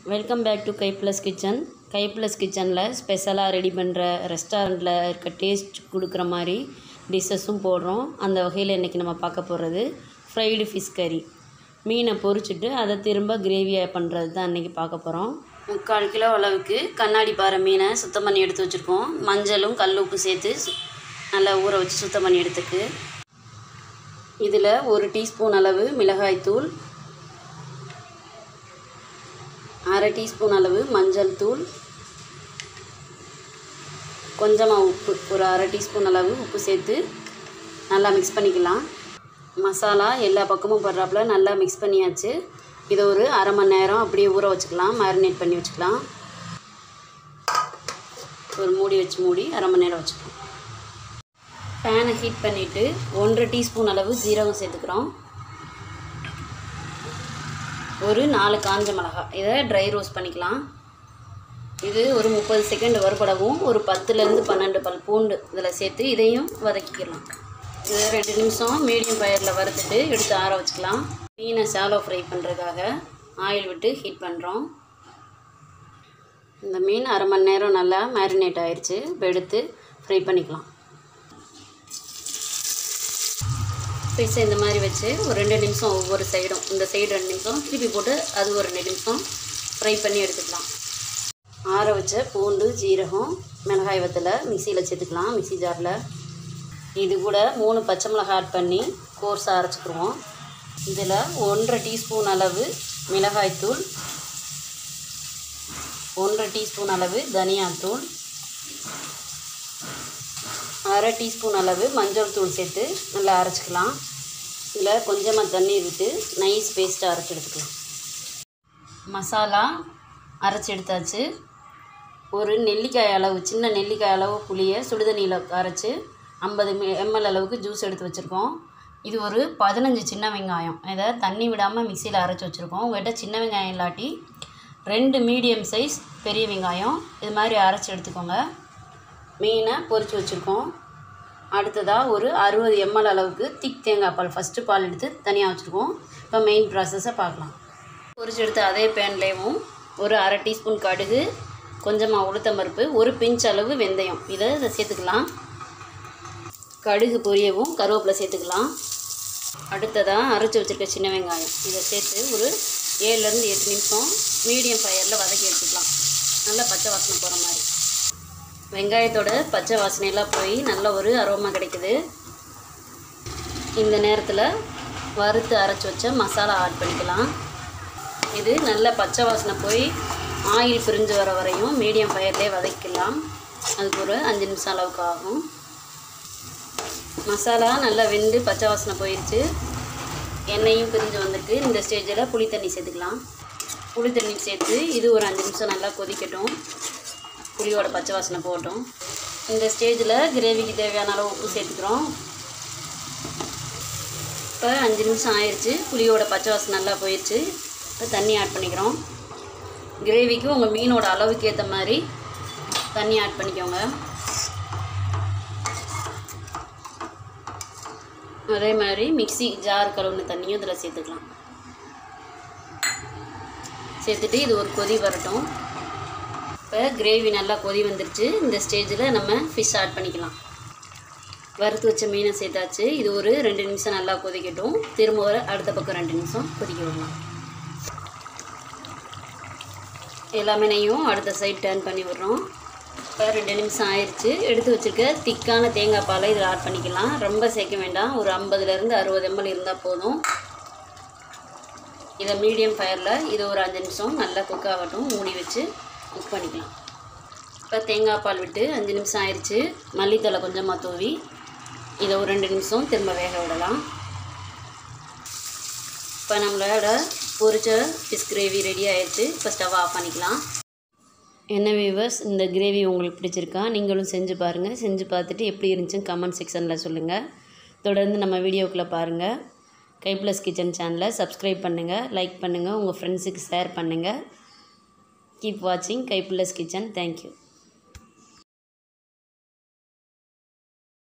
welcome back to Kai plus kitchen Kai plus கிச்சனில் ஸ்பெஷலாக ready பண்ணுற ரெஸ்டாரண்ட்டில் இருக்க டேஸ்ட் கொடுக்குற மாதிரி டிஷ்ஷஸும் போடுறோம் அந்த வகையில் இன்றைக்கி நம்ம பார்க்க போகிறது ஃப்ரைடு ஃபிஷ் கறி மீனை பொரிச்சிட்டு அதை திரும்ப கிரேவியாக பண்ணுறது தான் இன்றைக்கி பார்க்க போகிறோம் முக்கால் கிலோ அளவுக்கு கண்ணாடி பாறை மீனை சுத்தம் பண்ணி எடுத்து வச்சுருக்கோம் மஞ்சளும் கல் உப்பு சேர்த்து சு- நல்லா ஊற வச்சு சுத்தம் பண்ணி எடுத்துக்கு இதில் ஒரு டீஸ்பூன் அளவு மிளகாய்த்தூள் அரை டீஸ்பூன் அளவு மஞ்சள் தூள் கொஞ்சமாக உப்பு ஒரு அரை டீஸ்பூன் அளவு உப்பு சேர்த்து நல்லா மிக்ஸ் பண்ணிக்கலாம் மசாலா எல்லா பக்கமும் படுறாப்புல நல்லா மிக்ஸ் பண்ணியாச்சு இதை ஒரு அரை மணி நேரம் அப்படியே ஊற வச்சுக்கலாம் மேரினேட் பண்ணி வச்சுக்கலாம் ஒரு மூடி வச்சு மூடி அரை மணி நேரம் வச்சுக்கலாம் பேனை ஹீட் பண்ணிவிட்டு ஒன்றரை டீஸ்பூன் அளவு ஜீரகம் சேர்த்துக்கிறோம் ஒரு நாலு காஞ்ச மிளகாய் இதை ட்ரை ரோஸ்ட் பண்ணிக்கலாம் இது ஒரு முப்பது செகண்ட் வறுபடவும் ஒரு பத்துலேருந்து பன்னெண்டு பல் பூண்டு இதில் சேர்த்து இதையும் வதக்கிக்கலாம் இது ரெண்டு நிமிஷம் மீடியம் ஃபயரில் வறுத்துட்டு எடுத்து ஆற வச்சுக்கலாம் மீனை ஷாலோ ஃப்ரை பண்ணுறதுக்காக ஆயில் விட்டு ஹீட் பண்ணுறோம் இந்த மீன் அரை மணி நேரம் நல்லா மேரினேட் ஆயிடுச்சு இப்போ எடுத்து ஃப்ரை பண்ணிக்கலாம் பீஸை இந்த மாதிரி வச்சு ஒரு ரெண்டு நிமிஷம் ஒவ்வொரு சைடும் இந்த சைடு ரெண்டு நிமிஷம் திருப்பி போட்டு அது ஒரு ரெண்டு நிமிஷம் ஃப்ரை பண்ணி எடுத்துக்கலாம் ஆற வச்ச பூண்டு ஜீரகம் மிளகாய் வத்தலை மிக்சியில் சேர்த்துக்கலாம் மிக்ஸி ஜாரில் இது கூட மூணு பச்சை மிளகாய் ஆட் பண்ணி கோர்ஸாக அரைச்சிக்கிருவோம் இதில் ஒன்றரை டீஸ்பூன் அளவு மிளகாய்த்தூள் ஒன்றரை டீஸ்பூன் அளவு தனியாத்தூள் அரை டீஸ்பூன் அளவு மஞ்சள் தூள் சேர்த்து நல்லா அரைச்சிக்கலாம் இதில் கொஞ்சமாக தண்ணீர் விட்டு நைஸ் பேஸ்ட்டாக அரைச்சி எடுத்துக்கலாம் மசாலா அரைச்சி எடுத்தாச்சு ஒரு நெல்லிக்காய் அளவு சின்ன நெல்லிக்காய் அளவு புளியை சுடுதண்ணியில் அரைச்சி ஐம்பது எம்எல் அளவுக்கு ஜூஸ் எடுத்து வச்சுருக்கோம் இது ஒரு பதினஞ்சு சின்ன வெங்காயம் இதை தண்ணி விடாமல் மிக்சியில் அரைச்சி வச்சுருக்கோம் உங்கள்கிட்ட சின்ன வெங்காயம் இல்லாட்டி ரெண்டு மீடியம் சைஸ் பெரிய வெங்காயம் இது மாதிரி அரைச்சி எடுத்துக்கோங்க மீனை பொரிச்சு வச்சுருக்கோம் அடுத்ததாக ஒரு அறுபது எம்எல் அளவுக்கு திக் தேங்காய் பால் ஃபஸ்ட்டு பால் எடுத்து தனியாக வச்சுருக்கோம் இப்போ மெயின் ப்ராசஸை பார்க்கலாம் பொரிச்சு எடுத்த அதே பேன்லேயும் ஒரு அரை டீஸ்பூன் கடுகு கொஞ்சமாக உளுத்தம்பருப்பு ஒரு பிஞ்ச் அளவு வெந்தயம் இதை இதை சேர்த்துக்கலாம் கடுகு பொரியவும் கருவேப்பிலை சேர்த்துக்கலாம் அடுத்ததாக அரைச்சி வச்சுருக்க சின்ன வெங்காயம் இதை சேர்த்து ஒரு ஏழுலேருந்து எட்டு நிமிஷம் மீடியம் ஃபயரில் வதக்கி எடுத்துக்கலாம் நல்லா பச்சை வாசனை போகிற மாதிரி வெங்காயத்தோட பச்சை வாசனையெல்லாம் போய் நல்ல ஒரு அரோமா கிடைக்குது இந்த நேரத்தில் வறுத்து அரைச்சி வச்ச மசாலா ஆட் பண்ணிக்கலாம் இது நல்ல பச்சை வாசனை போய் ஆயில் பிரிஞ்சு வர வரையும் மீடியம் ஃபயர்லேயே வதக்கிக்கலாம் அதுக்கு ஒரு அஞ்சு நிமிஷம் அளவுக்கு ஆகும் மசாலா நல்லா வெந்து பச்சை வாசனை போயிடுச்சு எண்ணெயும் பிரிஞ்சு வந்திருக்கு இந்த ஸ்டேஜில் புளி தண்ணி சேர்த்துக்கலாம் புளி தண்ணி சேர்த்து இது ஒரு அஞ்சு நிமிஷம் நல்லா கொதிக்கட்டும் புளியோட பச்சை வாசனை போகட்டும் இந்த ஸ்டேஜில் கிரேவிக்கு தேவையான அளவு உப்பு சேர்த்துக்கிறோம் இப்போ அஞ்சு நிமிஷம் ஆயிடுச்சு புளியோட பச்சை வாசனை நல்லா போயிடுச்சு இப்போ தண்ணி ஆட் பண்ணிக்கிறோம் கிரேவிக்கு உங்கள் மீனோட அளவுக்கு ஏற்ற மாதிரி தண்ணி ஆட் பண்ணிக்கோங்க அதே மாதிரி மிக்ஸி ஜார் கழுவுன தண்ணியும் இதில் சேர்த்துக்கலாம் சேர்த்துட்டு இது ஒரு கொதி வரட்டும் இப்போ கிரேவி நல்லா கொதி வந்துருச்சு இந்த ஸ்டேஜில் நம்ம ஃபிஷ் ஆட் பண்ணிக்கலாம் வறுத்து வச்ச மீனை சேர்த்தாச்சு இது ஒரு ரெண்டு நிமிஷம் நல்லா கொதிக்கட்டும் திரும்ப ஒரு அடுத்த பக்கம் ரெண்டு நிமிஷம் கொதிக்க விடலாம் எல்லா மீனையும் அடுத்த சைடு டர்ன் பண்ணி விடுறோம் இப்போ ரெண்டு நிமிஷம் ஆயிடுச்சு எடுத்து வச்சுருக்க திக்கான தேங்காய் பாலை இதில் ஆட் பண்ணிக்கலாம் ரொம்ப சேர்க்க வேண்டாம் ஒரு ஐம்பதுலேருந்து அறுபது எம்எல் இருந்தால் போதும் இதை மீடியம் ஃபயரில் இது ஒரு அஞ்சு நிமிஷம் நல்லா குக் ஆகட்டும் மூடி வச்சு குக் பண்ணிக்கலாம் இப்போ தேங்காய் பால் விட்டு அஞ்சு நிமிஷம் ஆயிடுச்சு மல்லித்தலை கொஞ்சமாக தூவி இதை ஒரு ரெண்டு நிமிஷம் திரும்ப வேக விடலாம் இப்போ நம்மளோட பொரிச்ச ஃபிஷ் கிரேவி ரெடி ஆயிடுச்சு இப்போ ஸ்டவ் ஆஃப் பண்ணிக்கலாம் என்ன வியூவர்ஸ் இந்த கிரேவி உங்களுக்கு பிடிச்சிருக்கா நீங்களும் செஞ்சு பாருங்கள் செஞ்சு பார்த்துட்டு எப்படி இருந்துச்சுன்னு கமெண்ட் செக்ஷனில் சொல்லுங்கள் தொடர்ந்து நம்ம வீடியோக்குள்ளே பாருங்கள் கை ப்ளஸ் கிச்சன் சேனலை சப்ஸ்கிரைப் பண்ணுங்கள் லைக் பண்ணுங்கள் உங்கள் ஃப்ரெண்ட்ஸுக்கு ஷேர் பண்ணுங்கள் கீப் வாட்சிங் கை ப்ளஸ் கிச்சன் தேங்க்யூ